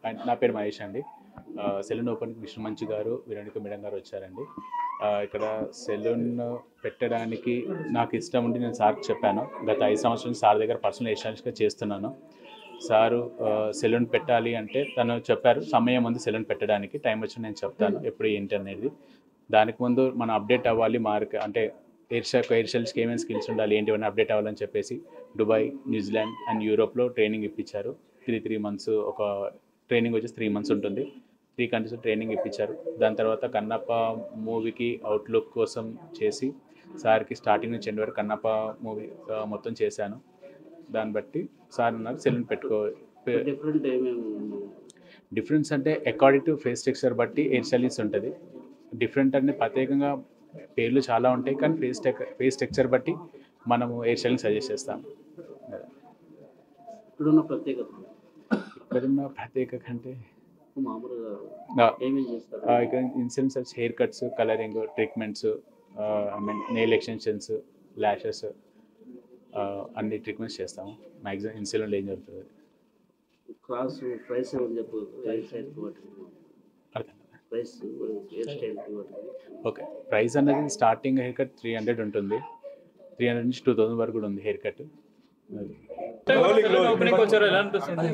And నా పేరు మహేష్ అండి సెలూన్ ఓపెన్కి విష్ణు మంచి గారు విరణిక మేడం గారు వచ్చారండి ఆ, ఇక్కడ సెలూన్ పెట్టడానికి నాకు ఇష్టం ఉండి నేను సార్కి చెప్పాను గత ఐదు సంవత్సరాల నుంచి సార్ దగ్గర పర్సనల్ ఎస్టాబ్లిష్గా చేస్తున్నాను సారు ఆ, సెలూన్ పెట్టాలి అంటే తను చెప్పారు సమయం ఉంది సెలూన్ పెట్టడానికి టైం వచ్చి నేను చెప్తాను ఎప్పుడు ఏంటి అనేది దానికి ముందు మనం అప్డేట్ అవ్వాలి మార్క్ అంటే ఎయిర్ షాక్ ఎయిర్ షెల్స్కి ఏమేమి స్కిల్స్ ఉండాలి ఏంటి అని అప్డేట్ అవ్వాలని చెప్పేసి దుబాయ్ న్యూజిలాండ్ అండ్ యూరోప్లో ట్రైనింగ్ ఇప్పించారు త్రీ త్రీ మంత్స్ ఒక ట్రైనింగ్ వచ్చేసి త్రీ మంత్స్ ఉంటుంది త్రీ కంట్రీస్ ట్రైనింగ్ ఇప్పించారు దాని తర్వాత కన్నప్ప మూవీకి అవుట్లుక్ కోసం చేసి సార్కి స్టార్టింగ్ నుంచి ఎండ్ వరకు కన్నప్ప మూవీ మొత్తం చేశాను దాన్ని బట్టి సార్ ఉన్నారు సెలూన్ పెట్టుకో డిఫరెంట్ ఏమేమి డిఫరెన్స్ అంటే అకార్డింగ్ టు ఫేస్ టెక్స్చర్ బట్టి హెయిర్ స్టైలింగ్స్ ఉంటుంది డిఫరెంట్ అంటే ప్రత్యేకంగా పేర్లు చాలా ఉంటాయి కానీ ఫేస్ టెక్ ఫేస్ టెక్స్చర్ బట్టి మనము హెయిర్ స్టైలింగ్ సజెస్ట్ చేస్తాం ఇప్పుడున్న ప్రత్యేకత ఇక్కడున్న ప్రత్యేక కంటే మామూలుగా ఆ, ఏమేమి చేస్తారు ఆ, ఇక్కడ ఇన్సూరెన్స్ వచ్చి hair cuts colouring treatments I mean nail extensions lashes అన్ని ట్రీట్మెంట్స్ చేస్తాము మ్యాక్సిమం ఇన్సూరెన్స్ ఏం జరుగుతుంది క్రాస్ ప్రైస్ ఏమని చెప్పు హెయిర్ స్టైల్ అర్థం కాదా? Price hair style okay price అనేది starting hair cut three hundred ఉంటుంది త్రీ హండ్రెడ్ నుంచి టూ థౌసండ్ వరకు కూడా ఉంది హెయిర్ కట్ ఓపెనింగ్ వచ్చారు ఎలా అనిపిస్తుంది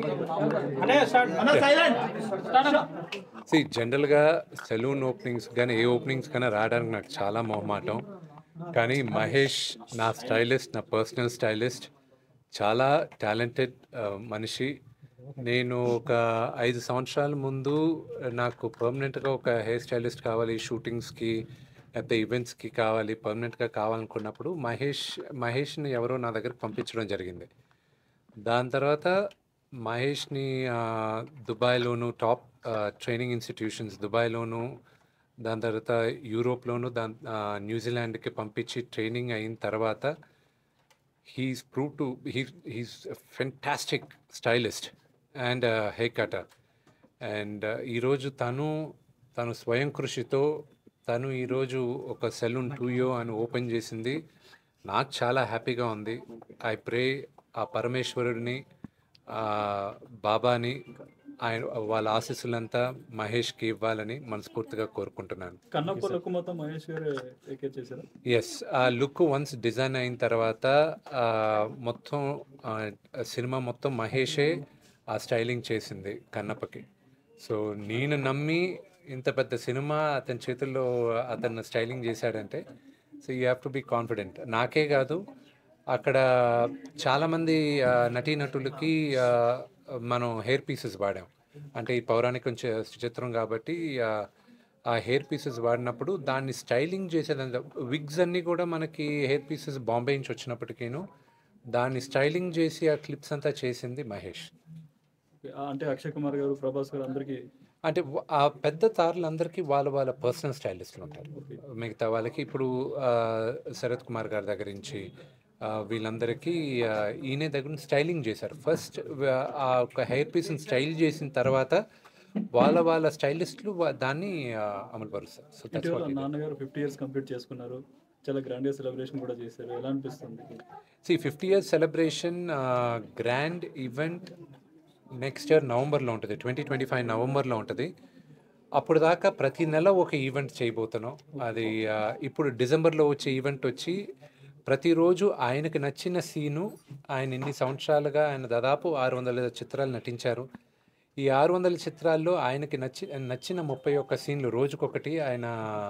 సి జనరల్గా సెలూన్ ఓపెనింగ్స్ కానీ ఏ ఓపెనింగ్స్ కానీ రావడానికి నాకు చాలా మొహమాటం కానీ మహేష్ నా స్టైలిస్ట్ నా పర్సనల్ స్టైలిస్ట్ చాలా టాలెంటెడ్ మనిషి నేను ఒక ఐదు సంవత్సరాల ముందు నాకు పర్మనెంట్గా ఒక హెయిర్ స్టైలిస్ట్ కావాలి షూటింగ్స్కి లేకపోతే ఈవెంట్స్కి కావాలి పర్మనెంట్గా కావాలనుకున్నప్పుడు మహేష్ మహేష్ని ఎవరో నా దగ్గరకు పంపించడం జరిగింది దాని తర్వాత మహేష్ని ఆ, దుబాయ్లోను టాప్ ఆ, ట్రైనింగ్ ఇన్స్టిట్యూషన్స్ దుబాయ్లోను దాని తర్వాత యూరోప్లోను దాని ఆ, న్యూజిలాండ్కి పంపించి ట్రైనింగ్ అయిన తర్వాత he's prove to he he's fantastic stylist and hair cutter and ఈరోజు తను తను స్వయం కృషితో తను ఈరోజు ఒక సెలూన్ టూయో అని ఓపెన్ చేసింది నాకు చాలా హ్యాపీగా ఉంది ఐ ప్రే ఆ పరమేశ్వరుడిని ఆ బాబాని ఆయన వాళ్ళ ఆశీస్సులంతా మహేష్కి ఇవ్వాలని మనస్ఫూర్తిగా కోరుకుంటున్నాను కన్నప్ప లుక్ మొత్తం మహేష్ గారు టేకేర్ చేశారు ఎస్ ఆ లుక్ వన్స్ డిజైన్ అయిన తర్వాత ఆ, మొత్తం ఆ, సినిమా మొత్తం మహేషే ఆ స్టైలింగ్ చేసింది కన్నప్పకి సో నేను నమ్మి ఇంత పెద్ద సినిమా అతని చేతుల్లో అతను స్టైలింగ్ చేశాడంటే so you have to be confident నాకే కాదు అక్కడ చాలామంది ఆ, నటీనటులకి ఆ, మనం హెయిర్ పీసెస్ వాడాం అంటే ఈ పౌరాణికం చ- చిత్రం కాబట్టి ఆ, ఆ హెయిర్ పీసెస్ వాడినప్పుడు దాన్ని స్టైలింగ్ చేసేదంతా విగ్స్ అన్నీ కూడా మనకి హెయిర్ పీసెస్ బాంబే నుంచి వచ్చినప్పటికీను దాన్ని స్టైలింగ్ చేసి ఆ క్లిప్స్ అంతా చేసింది మహేష్ అంటే అక్షయ్ కుమార్ గారు ప్రభాస్ గారు అందరికి అంటే వ- ఆ పెద్ద తారులందరికీ వాళ్ళ వాళ్ళ పర్సనల్ స్టైలిస్టులు ఉంటారు మిగతా వాళ్ళకి ఇప్పుడు ఆ, శరత్ కుమార్ గారి దగ్గర నుంచి ఆ, వీళ్ళందరికీ ఆ, ఈయన దగ్గర నుంచి స్టైలింగ్ చేశారు ఫస్ట్ ఆ ఒక హెయిర్ పీస్ని స్టైల్ చేసిన తర్వాత వాళ్ళ వాళ్ళ స్టైలిస్టులు వా- దాన్ని ఆ, అమలుపరుస్తారు సో దట్స్ ఇటీవల వాట్ నాన్నగారు ఫిఫ్టీ ఇయర్స్ కంప్లీట్ చేసుకున్నారు చాలా గ్రాండ్ సెలబ్రేషన్ కూడా చేశారు ఎలా అనిపిస్తుంది సి fifty years celebration grand event next year నవంబర్లో ఉంటుంది ట్వంటీ ట్వంటీ ఫైవ్ నవంబర్లో ఉంటుంది అప్పుడు దాకా ప్రతి నెల ఒక ఈవెంట్ చేయబోతున్నాం అది ఆ, ఇప్పుడు డిసెంబర్లో వచ్చే ఈవెంట్ వచ్చి ప్రతిరోజు ఆయనకి నచ్చిన సీను ఆయన ఇన్ని సంవత్సరాలుగా ఆయన దాదాపు ఆరు వందల చిత్రాలు నటించారు ఈ ఆరు వందల చిత్రాల్లో ఆయనకి నచ్చి నచ్చిన ముప్పై ఒక్క సీన్లు రోజుకొకటి ఆయన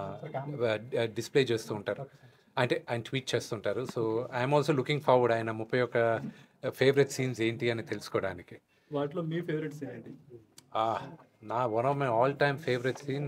డిస్ప్లే చేస్తూ ఉంటారు అంటే ఆయన ట్వీట్ చేస్తుంటారు so I'm also looking forward ఆయన ముప్పై ఒక్క ఫేవరెట్ సీన్స్ ఏంటి అని తెలుసుకోవడానికి వాటిలో మీ ఫేవరెట్ సీన్ ఏంటి ఆ, నా one of my all time favourite scene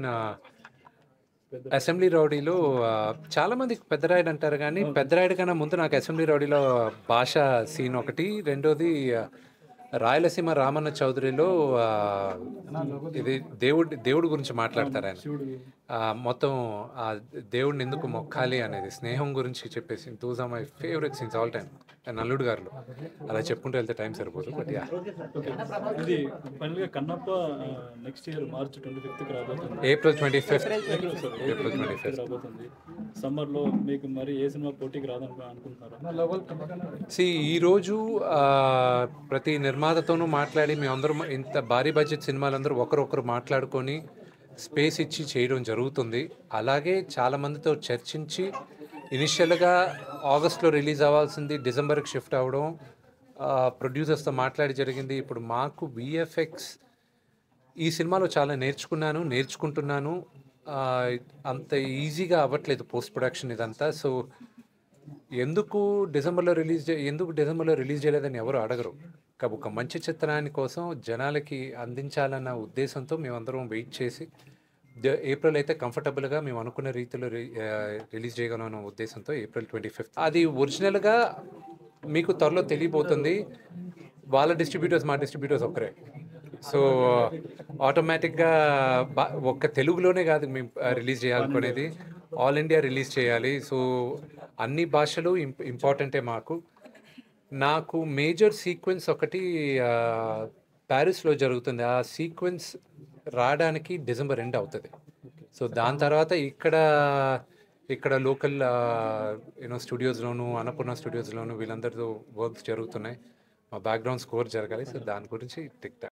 Assembly రౌడీలో ఆ, చాలా మంది పెద్దరాయుడు అంటారు కానీ పెద్దరాయుడు కన్నా ముందు నాకు అసెంబ్లీ రౌడీలో భాష సీన్ ఒకటి రెండోది ఆ, రాయలసీమ రామన్న చౌదరిలో ఆ, ఇది దేవుడి దేవుడి గురించి మాట్లాడతారు ఆయన శివుడు ఆ, మొత్తం ఆ దేవుడిని ఎందుకు మొక్కాలి అనేది స్నేహం గురించి చెప్పేసి those are my favourite scenes all time నల్లుడు గారులో అలా చెప్పుకుంటూ వెళ్తే టైం సరిపోదు బట్ యా ఓకే ఇది ఫైనల్గా Kannappa next year March twenty ఫిఫ్త్కి రాబోతుంది April twenty fifth April sorry April April 25th. Fifth రాబోతుంది సమ్మర్లో మీకు మరి ఏ సినిమా పోటీకి రాదని అనుకుంటున్నారా సి ఈరోజు ఆ, ప్రతి నిర్మాతతోనూ మాట్లాడి మేమందరం ఇంత భారీ బడ్జెట్ సినిమాలందరూ ఒకరొకరు మాట్లాడుకొని స్పేస్ ఇచ్చి చేయడం జరుగుతుంది అలాగే చాలామందితో చర్చించి ఇనిషియల్గా ఆగస్ట్లో రిలీజ్ అవ్వాల్సింది డిసెంబర్కి షిఫ్ట్ అవ్వడం ప్రొడ్యూసర్స్తో మాట్లాడి జరిగింది ఇప్పుడు మాకు విఎఫ్ఎక్స్ ఈ సినిమాలో చాలా నేర్చుకున్నాను నేర్చుకుంటున్నాను ఆ, అంత ఈజీగా అవ్వట్లేదు పోస్ట్ ప్రొడక్షన్ ఇదంతా సో ఎందుకు డిసెంబర్లో రిలీజ్ చే ఎందుకు డిసెంబర్లో రిలీజ్ చేయలేదని ఎవరు అడగరు కా- ఒక మంచి చిత్రాన్ని కోసం జనాలకి అందించాలన్న ఉద్దేశంతో మేమందరం వెయిట్ చేసి ద- ఏప్రిల్ అయితే కంఫర్టబుల్గా మేము అనుకున్న రీతిలో రి- ఆ, రిలీజ్ చేయగలం అన్న ఉద్దేశంతో ఏప్రిల్ ట్వంటీ ఫిఫ్త్ అది ఒరిజినల్గా మీకు త్వరలో తెలియబోతుంది వాళ్ళ డిస్ట్రిబ్యూటర్స్ మా డిస్ట్రిబ్యూటర్స్ ఒక్కరే సో ఆటోమేటిక్గా బా ఒక్క తెలుగులోనే కాదు మేము రిలీజ్ చేయాలనుకునేది ఆల్ ఇండియా రిలీజ్ చేయాలి సో అన్ని భాషలు ఇంప్ ఇంపార్టెంటే మాకు నాకు మేజర్ సీక్వెన్స్ ఒకటి ఆ, ప్యారిస్లో జరుగుతుంది ఆ సీక్వెన్స్ రావడానికి డిసెంబర్ ఎండ్ అవుతుంది సో దాని తర్వాత ఇక్కడ ఇక్కడ లోకల్ యూనో స్టూడియోస్లోను అన్నపూర్ణ స్టూడియోస్లోను వీళ్ళందరితో వర్క్స్ జరుగుతున్నాయి మా బ్యాక్గ్రౌండ్ స్కోర్ జరగాలి సో దాని గురించి టిక్ టాక్